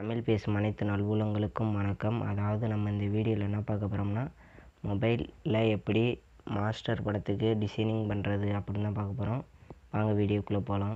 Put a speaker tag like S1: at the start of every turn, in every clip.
S1: தமிழ் பேசும் அனைத்து நல்வுள்ளங்களுக்கும் வணக்கம் அதாவது நம்ம இந்த வீடியோவில் என்ன பார்க்க போகிறோம்னா மொபைலில் எப்படி மாஸ்டர் படத்துக்கு டிசைனிங் பண்ணுறது அப்படின்னு தான் பார்க்க போகிறோம் வாங்க வீடியோக்குள்ளே போகலாம்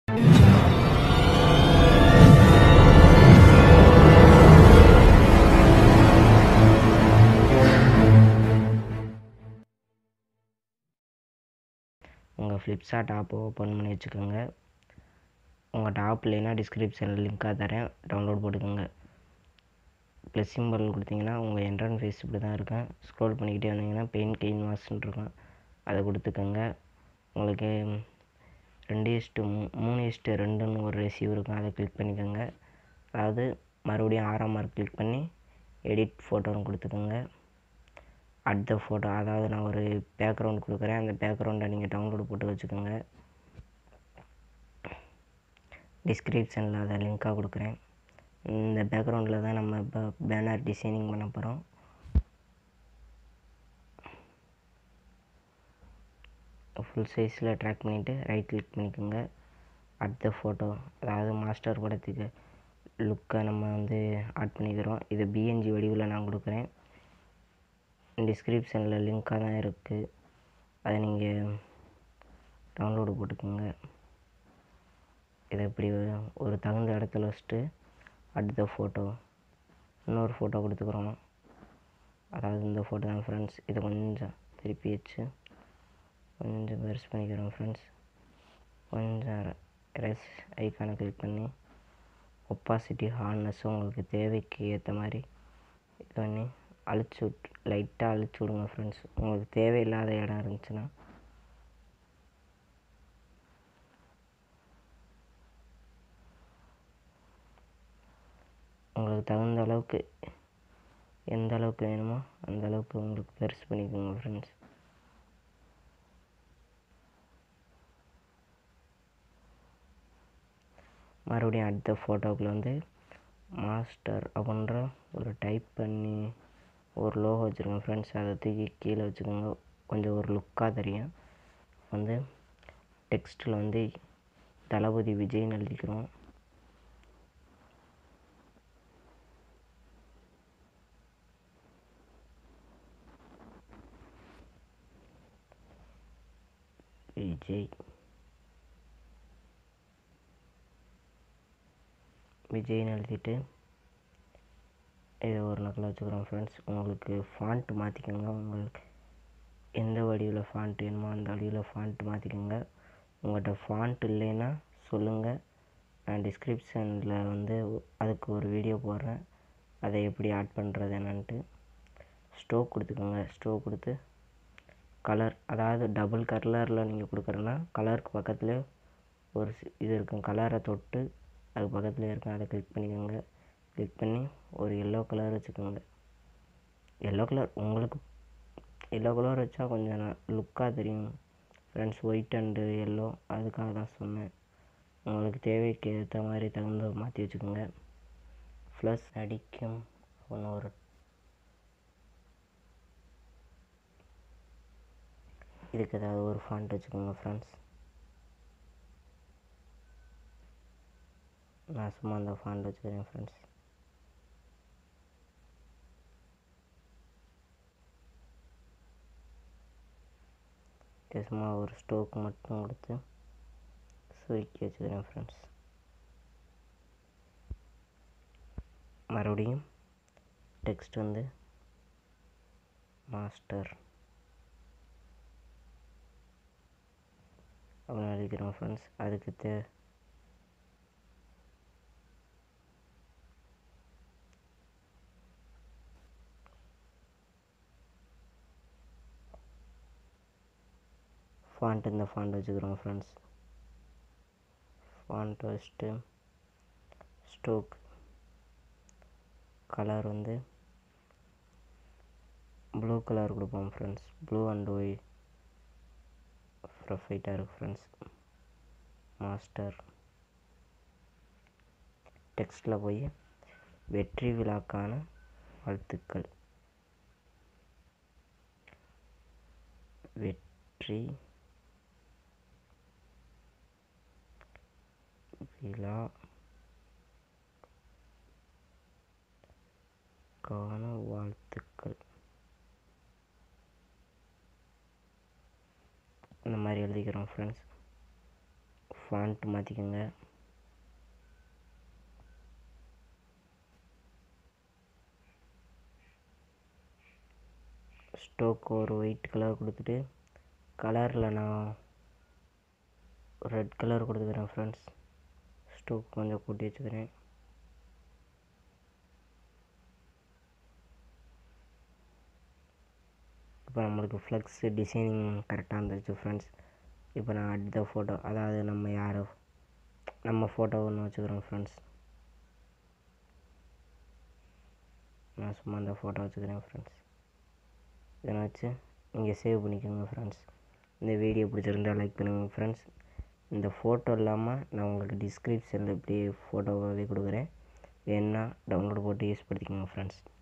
S1: உங்கள் ஃப்ளிப்சார்ட் ஆப்பை ஓப்பன் பண்ணி வச்சுக்கோங்க உங்கள் டாப் இல்லைன்னா டிஸ்கிரிப்ஷனில் லிங்காக தரேன் டவுன்லோட் போட்டுக்கோங்க ப்ளஸ் சிம்பிள் கொடுத்தீங்கன்னா உங்கள் என்ட்ரன் ஃபேஸ் இப்படி தான் இருக்கும் ஸ்க்ரோல் பண்ணிக்கிட்டே வந்தீங்கன்னா பெயின் கெயின் வாஷ்ன்னு இருக்கும் அதை கொடுத்துக்கோங்க உங்களுக்கு ரெண்டு இஸ்ட்டு மூ மூணு இஸ்ட்டு ரெண்டுன்னு ஒரு ரெசிவ் இருக்கும் அதை கிளிக் பண்ணிக்கோங்க அதாவது மறுபடியும் ஆறாம் மார்க் கிளிக் பண்ணி எடிட் ஃபோட்டோன்னு கொடுத்துக்கோங்க அடுத்த ஃபோட்டோ அதாவது நான் ஒரு பேக்ரவுண்ட் கொடுக்குறேன் அந்த பேக்ரவுண்டை நீங்கள் டவுன்லோட் போட்டு வச்சுக்கோங்க டிஸ்கிரிப்ஷனில் அதை லிங்காக கொடுக்குறேன் இந்த பேக்ரவுண்டில் தான் நம்ம இப்போ பேனர் டிசைனிங் பண்ண போகிறோம் ஃபுல் சைஸில் ட்ராக் பண்ணிவிட்டு ரைட் கிளிக் பண்ணிக்கோங்க அடுத்த ஃபோட்டோ அதாவது மாஸ்டர் படத்துக்கு லுக்கை நம்ம வந்து ஆட் பண்ணிக்கிறோம் இது பிஎன்ஜி வடிவில் நான் கொடுக்குறேன் டிஸ்கிரிப்ஷனில் லிங்காக தான் இருக்குது அதை நீங்கள் டவுன்லோடு போட்டுக்கோங்க இதை இப்படி ஒரு தகுந்த இடத்துல வச்சுட்டு அடுத்த ஃபோட்டோ இன்னொரு ஃபோட்டோ கொடுத்துக்குறோம் அதாவது இந்த ஃபோட்டோ தான் ஃப்ரெண்ட்ஸ் இதை கொஞ்சம் திருப்பி வச்சு கொஞ்சம் பெருசு பண்ணிக்கிறோம் ஃப்ரெண்ட்ஸ் கொஞ்சம் ரெஸ் ஐக்கானை கிளிக் பண்ணி ஒப்பாசிட்டி ஹார்னஸ் உங்களுக்கு தேவைக்கு ஏற்ற மாதிரி இது பண்ணி அழிச்சு விட்டு லைட்டாக அழிச்சு விடுங்க ஃப்ரெண்ட்ஸ் உங்களுக்கு தேவையில்லாத இடம் இருந்துச்சுன்னா உங்களுக்கு தகுந்த அளவுக்கு எந்த அளவுக்கு வேணுமோ அந்த அளவுக்கு உங்களுக்கு பெருசு பண்ணிக்கோங்க ஃப்ரெண்ட்ஸ் மறுபடியும் அடுத்த ஃபோட்டோக்குள்ள வந்து மாஸ்டர் அப்படின்ற ஒரு டைப் பண்ணி ஒரு லோகோ வச்சுருக்கோங்க ஃப்ரெண்ட்ஸ் அதை தூக்கி கீழே வச்சுக்கோங்க கொஞ்சம் ஒரு லுக்காக தெரியும் வந்து டெக்ஸ்ட்டில் வந்து தளபதி விஜய்னு எழுதிக்கிறோம் விஜய் விஜய்னு எழுதிட்டு இதை ஒரு நக்கல் வச்சுக்கிறோம் ஃப்ரெண்ட்ஸ் உங்களுக்கு ஃபாண்ட் மாற்றிக்கோங்க உங்களுக்கு எந்த வடிவில் ஃபாண்ட் வேணுமோ அந்த வடிவில் ஃபாண்ட் மாற்றிக்கோங்க உங்கள்கிட்ட ஃபாண்ட் இல்லைன்னா சொல்லுங்கள் நான் டிஸ்கிரிப்ஷனில் வந்து அதுக்கு ஒரு வீடியோ போடுறேன் அதை எப்படி ஆட் பண்ணுறது என்னன்ட்டு ஸ்டோக் கொடுத்துக்கோங்க ஸ்டோக் கொடுத்து கலர் அதாவது டபுள் கலரில் நீங்கள் கொடுக்குறேன்னா கலருக்கு பக்கத்தில் ஒரு இது இருக்கும் கலரை தொட்டு அது பக்கத்தில் இருக்கும் அதை கிளிக் பண்ணிக்கோங்க கிளிக் பண்ணி ஒரு எல்லோ கலர் வச்சுக்கோங்க எல்லோ கலர் உங்களுக்கு எல்லோ கலர் வச்சா கொஞ்சம் லுக்காக தெரியும் ஃப்ரெண்ட்ஸ் ஒயிட் அண்டு எல்லோ அதுக்காக தான் சொன்னேன் உங்களுக்கு தேவைக்கு ஏற்ற மாதிரி தகுந்த மாற்றி வச்சுக்கோங்க ப்ளஸ் அடிக்கும் ஒன்று ஒரு இதுக்கு ஏதாவது ஒரு ஃபாண்ட் வச்சுக்கோங்க ஃப்ரெண்ட்ஸ் நான் சும்மா அந்த ஃபாண்ட் வச்சுக்கிறேன் ஃப்ரெண்ட்ஸ் சும்மா ஒரு ஸ்டோக் மட்டும் கொடுத்து சுருக்கி வச்சுக்கிறேன் ஃப்ரெண்ட்ஸ் மறுபடியும் டெக்ஸ்ட் வந்து மாஸ்டர் அப்படின்னு எழுதிக்கிறோம் ஃப்ரெண்ட்ஸ் அதுக்கு தே ஃபாண்ட் இந்த ஃபாண்ட் வச்சுக்கிறோம் ஃப்ரெண்ட்ஸ் ஃபாண்ட் வச்சுட்டு ஸ்டோக் கலர் வந்து ப்ளூ கலர் கொடுப்போம் ஃப்ரெண்ட்ஸ் ப்ளூ அண்ட் ஒய் ப்ரொஃபைட்டாக இருக்குது ஃப்ரெண்ட்ஸ் மாஸ்டர் டெக்ஸ்ட்டில் போய் வெற்றி விழாக்கான வாழ்த்துக்கள் வெற்றி விழா பிறந்தநாளுக்கான வாழ்த்துக்கள் இந்த மாதிரி எழுதிக்கிறோம் ஃப்ரெண்ட்ஸ் ஃபாண்ட் மாற்றிக்கோங்க ஸ்டோக் ஒரு ஒயிட் கலர் கொடுத்துட்டு கலரில் நான் ரெட் கலர் கொடுத்துக்கிறேன் ஃப்ரெண்ட்ஸ் ஸ்டோக் கொஞ்சம் கூட்டி வச்சுக்கிறேன் இப்போ நம்மளுக்கு ஃப்ளெக்ஸ் டிசைனிங் கரெக்டாக இருந்துச்சு ஃப்ரெண்ட்ஸ் இப்போ நான் அடுத்த ஃபோட்டோ அதாவது நம்ம யார் நம்ம ஃபோட்டோ ஒன்று வச்சுக்கிறோம் ஃப்ரெண்ட்ஸ் நான் சும்மா அந்த ஃபோட்டோ வச்சுக்கிறேன் ஃப்ரெண்ட்ஸ் இதை வச்சு இங்கே சேவ் பண்ணிக்கோங்க ஃப்ரெண்ட்ஸ் இந்த வீடியோ பிடிச்சிருந்தால் லைக் பண்ணுங்கள் ஃப்ரெண்ட்ஸ் இந்த ஃபோட்டோ இல்லாமல் நான் உங்களுக்கு டிஸ்கிரிப்ஷனில் இப்படி ஃபோட்டோவாகவே கொடுக்குறேன் வேணுன்னா டவுன்லோட் போட்டு யூஸ் படுத்திக்கோங்க ஃப்ரெண்ட்ஸ்